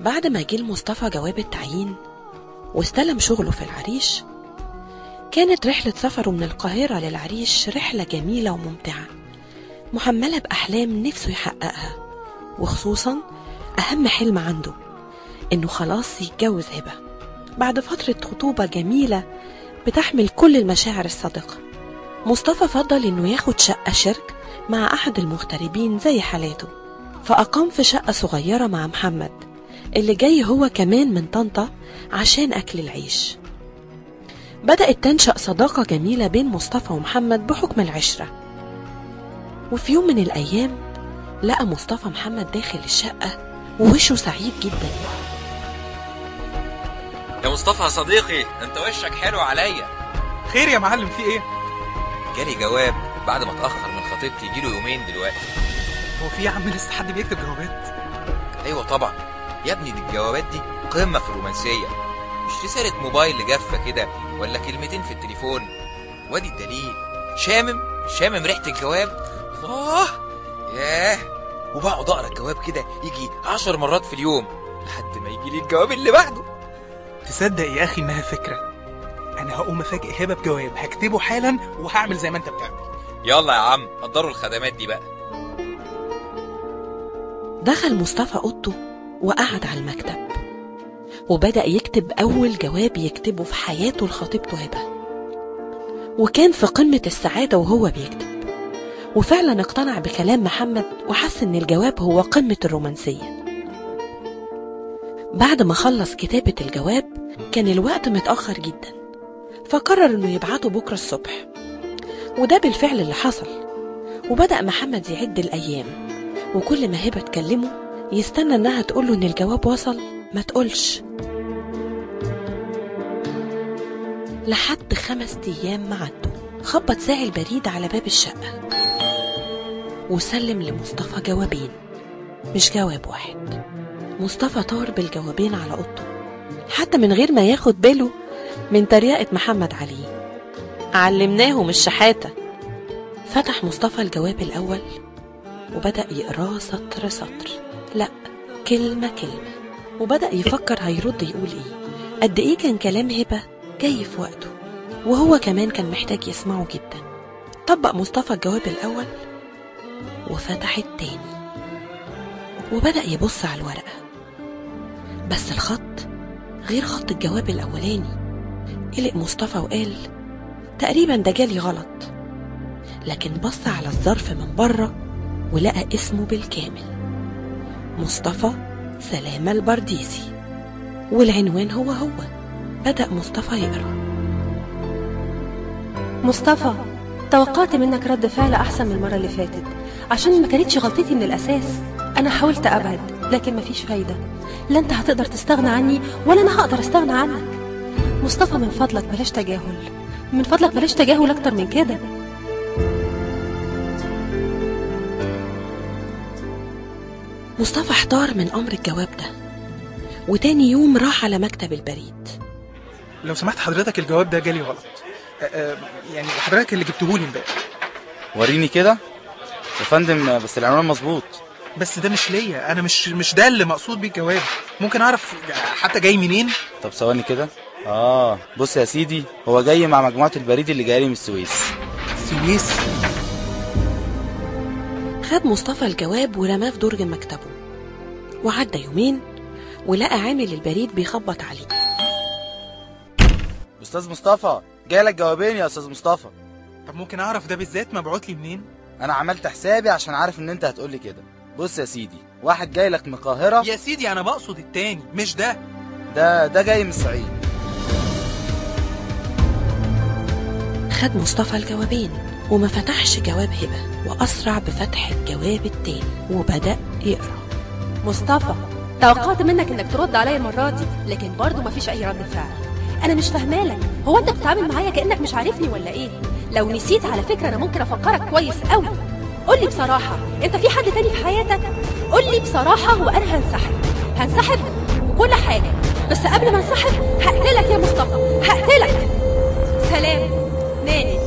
بعد ما جه لمصطفى جواب التعيين واستلم شغله في العريش كانت رحلة سفره من القاهرة للعريش رحلة جميلة وممتعة محملة بأحلام نفسه يحققها وخصوصا أهم حلم عنده إنه خلاص يتجوز هبة بعد فترة خطوبة جميلة بتحمل كل المشاعر الصادقة مصطفى فضل إنه ياخد شقة شرك مع أحد المغتربين زي حالاته فأقام في شقة صغيرة مع محمد اللي جاي هو كمان من طنطا عشان أكل العيش بدأت تنشأ صداقة جميلة بين مصطفى ومحمد بحكم العشرة وفي يوم من الأيام لقى مصطفى محمد داخل الشقة ووشه سعيد جدا يا مصطفى يا صديقي انت وشك حلو عليا خير يا معلم في ايه جالي جواب بعد ما اتاخر من خطيبتي يجيله يومين دلوقتي هو في يا عم لسه حد بيكتب جوابات ايوه طبعا يا ابني دي الجوابات دي قمه في الرومانسيه مش رساله موبايل جافه كده ولا كلمتين في التليفون وادي الدليل شامم شامم ريحه الجواب الله ياه وبقعد اقرا الجواب كده يجي عشر مرات في اليوم لحد ما يجي لي الجواب اللي بعده تصدق يا اخي انها فكره انا هقوم افاجئ هبه بجواب هكتبه حالا وهعمل زي ما انت بتعمل يلا يا عم قدروا الخدمات دي بقى دخل مصطفى أوضته وقعد على المكتب وبدأ يكتب أول جواب يكتبه في حياته لخطيبته هبة وكان في قمة السعادة وهو بيكتب وفعلا اقتنع بكلام محمد وحس إن الجواب هو قمة الرومانسية بعد ما خلص كتابة الجواب كان الوقت متأخر جدا فقرر إنه يبعته بكرة الصبح وده بالفعل اللي حصل وبدأ محمد يعد الأيام وكل ما هبة تكلمه يستنى إنها تقوله إن الجواب وصل ما تقولش لحد خمس أيام ما عدوا خبط ساعي البريد على باب الشقة وسلم لمصطفى جوابين مش جواب واحد مصطفى طار بالجوابين على أوضته حتى من غير ما ياخد باله من تريقة محمد عليه علمناهم الشحاتة فتح مصطفى الجواب الأول وبدأ يقراه سطر سطر لا كلمة كلمة وبدأ يفكر هيرد يقول ايه قد ايه كان كلام هبة جاي في وقته وهو كمان كان محتاج يسمعه جدا طبق مصطفى الجواب الأول وفتح التاني وبدأ يبص على الورقة بس الخط غير خط الجواب الأولاني قلق مصطفى وقال تقريبا ده جالي غلط لكن بص على الظرف من بره ولقى اسمه بالكامل مصطفى سلامة البرديسي والعنوان هو هو بدأ مصطفى يقرأ مصطفى توقعت منك رد فعل أحسن من المرة اللي فاتت عشان ما كانتش غلطتي من الأساس أنا حاولت أبعد لكن مفيش فايدة لا أنت هتقدر تستغنى عني ولا أنا هقدر أستغنى عنك مصطفى من فضلك بلاش تجاهل من فضلك بلاش تجاهل أكتر من كده مصطفى احتار من أمر الجواب ده وتاني يوم راح على مكتب البريد لو سمحت حضرتك الجواب ده جالي غلط أ- أ- يعني حضرتك اللي جبتهولي امبارح وريني كده يا فندم بس العنوان مظبوط بس ده مش ليا انا مش مش ده اللي مقصود بيه الجواب ممكن اعرف حتى جاي منين طب ثواني كده اه بص يا سيدي هو جاي مع مجموعه البريد اللي جاي لي من السويس السويس خد مصطفى الجواب ورماه في درج مكتبه وعدى يومين ولقى عامل البريد بيخبط عليه استاذ مصطفى جاي لك جوابين يا استاذ مصطفى طب ممكن اعرف ده بالذات مبعوت لي منين انا عملت حسابي عشان عارف ان انت هتقولي كده بص يا سيدي واحد جاي لك من القاهره يا سيدي انا بقصد التاني مش ده ده ده جاي من الصعيد خد مصطفى الجوابين وما فتحش جواب هبة وأسرع بفتح الجواب التاني وبدأ يقرأ مصطفى توقعت منك انك ترد عليا المرة دي لكن برضه مفيش اي رد فعل انا مش فاهمالك هو انت بتتعامل معايا كانك مش عارفني ولا ايه لو نسيت على فكرة انا ممكن افكرك كويس قوي قول لي بصراحة انت في حد تاني في حياتك قول لي بصراحة وانا هنسحب هنسحب وكل حاجة بس قبل ما انسحب هقتلك يا مصطفى هقتلك سلام ناني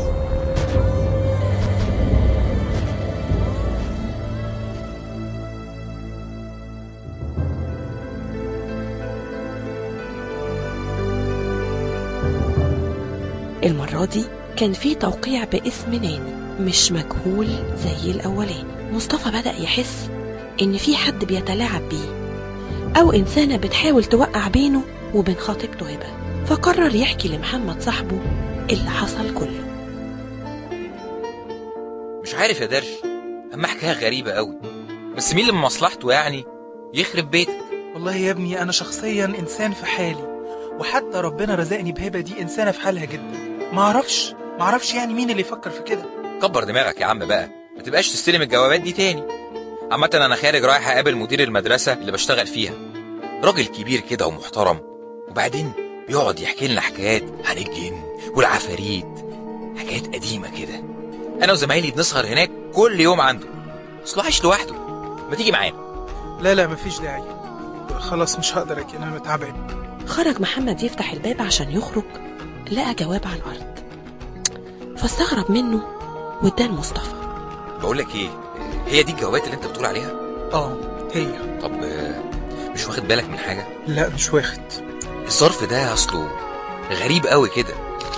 المرة دي كان في توقيع باسم ناني مش مجهول زي الأولاني مصطفى بدأ يحس إن في حد بيتلاعب بيه أو إنسانة بتحاول توقع بينه وبين خطيبته هبة فقرر يحكي لمحمد صاحبه اللي حصل كله مش عارف يا درش اما حكايه غريبه قوي بس مين اللي من مصلحته يعني يخرب بيتك والله يا ابني انا شخصيا انسان في حالي وحتى ربنا رزقني بهبه دي انسانه في حالها جدا ما اعرفش ما اعرفش يعني مين اللي يفكر في كده كبر دماغك يا عم بقى ما تبقاش تستلم الجوابات دي تاني عامة انا خارج رايح اقابل مدير المدرسة اللي بشتغل فيها راجل كبير كده ومحترم وبعدين بيقعد يحكي لنا حكايات عن الجن والعفاريت حكايات قديمة كده انا وزمايلي بنسهر هناك كل يوم عنده اصله عايش لوحده ما تيجي معانا لا لا مفيش داعي خلاص مش هقدر اجي انا تعبان خرج محمد يفتح الباب عشان يخرج لقى جواب على الأرض فاستغرب منه واداه لمصطفى بقول لك ايه هي دي الجوابات اللي انت بتقول عليها اه هي طب آه، مش واخد بالك من حاجة لا مش واخد الظرف ده اصله غريب قوي كده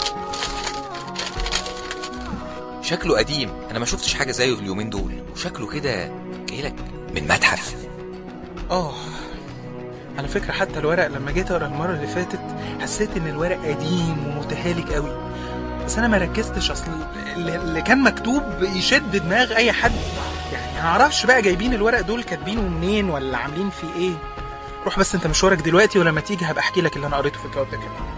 شكله قديم انا ما شفتش حاجه زيه اليومين دول وشكله كده جايلك من متحف اه على فكرة حتى الورق لما جيت اقرا المرة اللي فاتت حسيت ان الورق قديم ومتهالك قوي بس انا ما ركزتش اصل اللي اللي كان مكتوب يشد دماغ اي حد يعني ما اعرفش بقى جايبين الورق دول كاتبينه منين ولا عاملين فيه ايه روح بس انت مشوارك دلوقتي ولما تيجي هبقى احكي لك اللي انا قريته في الجواب ده كمان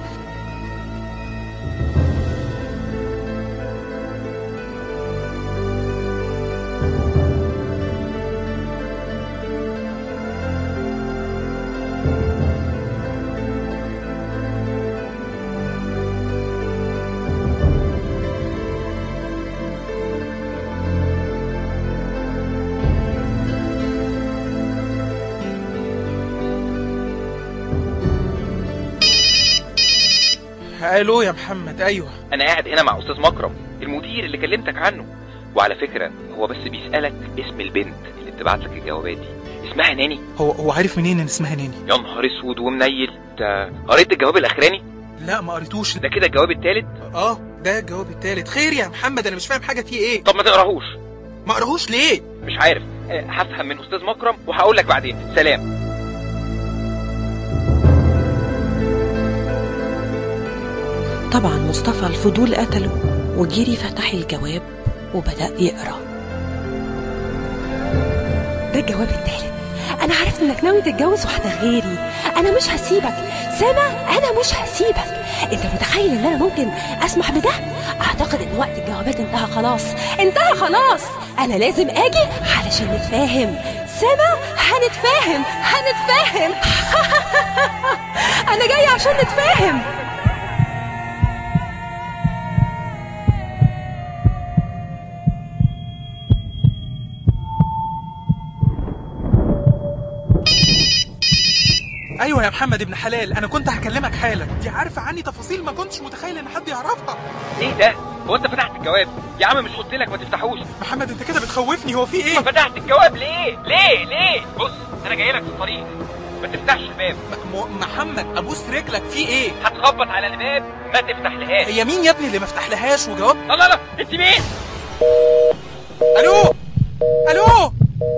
الو يا محمد ايوه انا قاعد هنا مع استاذ مكرم المدير اللي كلمتك عنه وعلى فكره هو بس بيسالك اسم البنت اللي بتبعت لك الجوابات دي اسمها ناني هو هو عارف منين ان اسمها ناني يا نهار اسود ومنيل انت قريت الجواب الاخراني لا ما قريتوش ده كده الجواب الثالث اه ده الجواب التالت خير يا محمد انا مش فاهم حاجه فيه ايه طب ما تقراهوش ما قراهوش ليه مش عارف آه، هفهم من استاذ مكرم وهقول لك بعدين سلام طبعا مصطفى الفضول قتله وجري فتح الجواب وبدأ يقرأ ده الجواب التالت انا عرفت انك ناوي تتجوز واحده غيري انا مش هسيبك سامع انا مش هسيبك انت متخيل ان انا ممكن اسمح بده اعتقد ان وقت الجوابات انتهى خلاص انتهى خلاص انا لازم اجي علشان نتفاهم سامع هنتفاهم هنتفاهم انا جاي عشان نتفاهم ايوه يا محمد ابن حلال انا كنت هكلمك حالا دي عارفه عني تفاصيل ما كنتش متخيل ان حد يعرفها ايه ده هو انت فتحت الجواب يا عم مش قلت لك ما تفتحوش محمد انت كده بتخوفني هو في ايه فتحت الجواب ليه ليه ليه بص انا جاي لك في الطريق ما تفتحش الباب م- م- محمد ابوس رجلك في ايه هتخبط على الباب ما تفتح لهاش هي مين يا ابني اللي ما فتحلهاش وجواب لا لا لا انت مين الو الو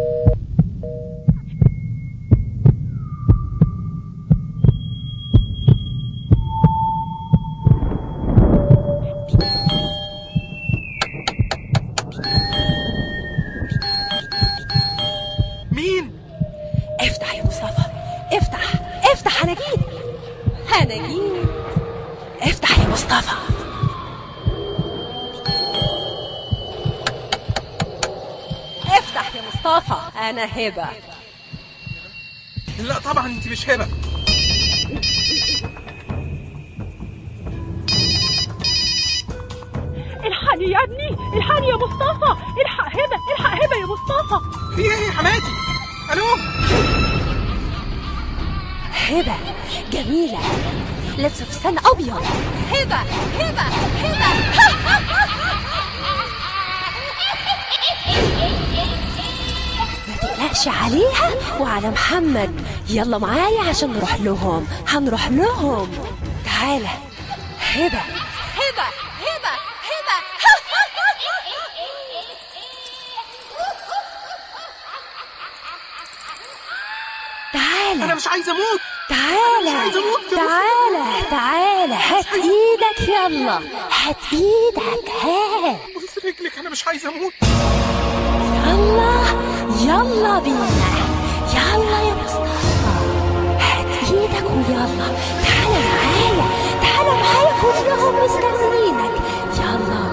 مين افتح يا مصطفى افتح افتح انا جيت انا جيت افتح يا مصطفى افتح يا مصطفى انا هبه لا طبعا انت مش هبه الحقني يا ابني الحقني يا مصطفى الحق هبه الحق هبه يا مصطفى في ايه يا حماتي الو هبه جميله لابسه فستان ابيض هبه هبه هبه ما تقلقش عليها وعلى محمد يلا معايا عشان نروح لهم هنروح لهم تعالى هبه هبه مش عايز اموت تعالى عايز أموت. تعالى تعالى هات ايدك يلا هات ايدك هات بص رجلك انا مش عايز اموت يلا يلا بينا يلا يا مصطفى هات ايدك ويلا تعالى معايا تعالى معايا كلهم مستنيينك يلا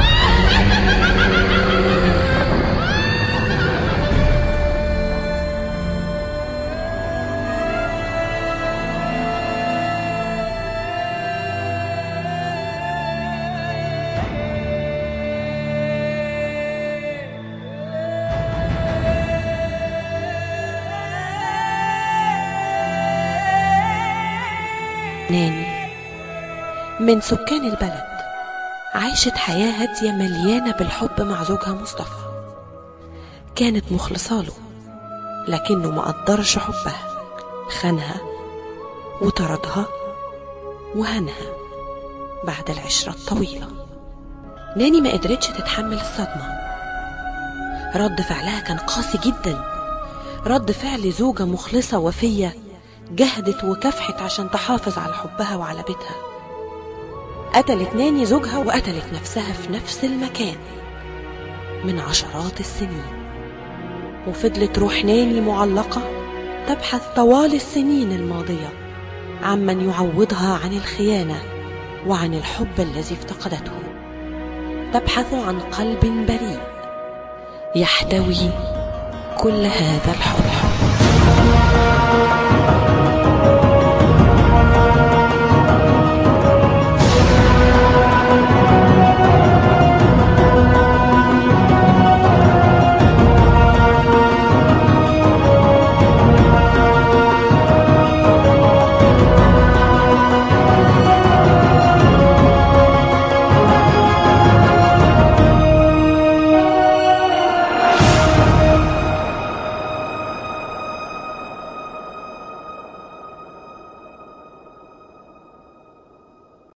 ناني من سكان البلد عاشت حياة هادية مليانة بالحب مع زوجها مصطفى كانت مخلصة له لكنه ما قدرش حبها خانها وطردها وهنها بعد العشرة الطويلة ناني ما قدرتش تتحمل الصدمة رد فعلها كان قاسي جدا رد فعل زوجة مخلصة وفية جهدت وكافحت عشان تحافظ على حبها وعلى بيتها قتلت ناني زوجها وقتلت نفسها في نفس المكان من عشرات السنين وفضلت روح ناني معلقة تبحث طوال السنين الماضية عمن يعوضها عن الخيانة وعن الحب الذي افتقدته تبحث عن قلب بريء يحتوي كل هذا الحب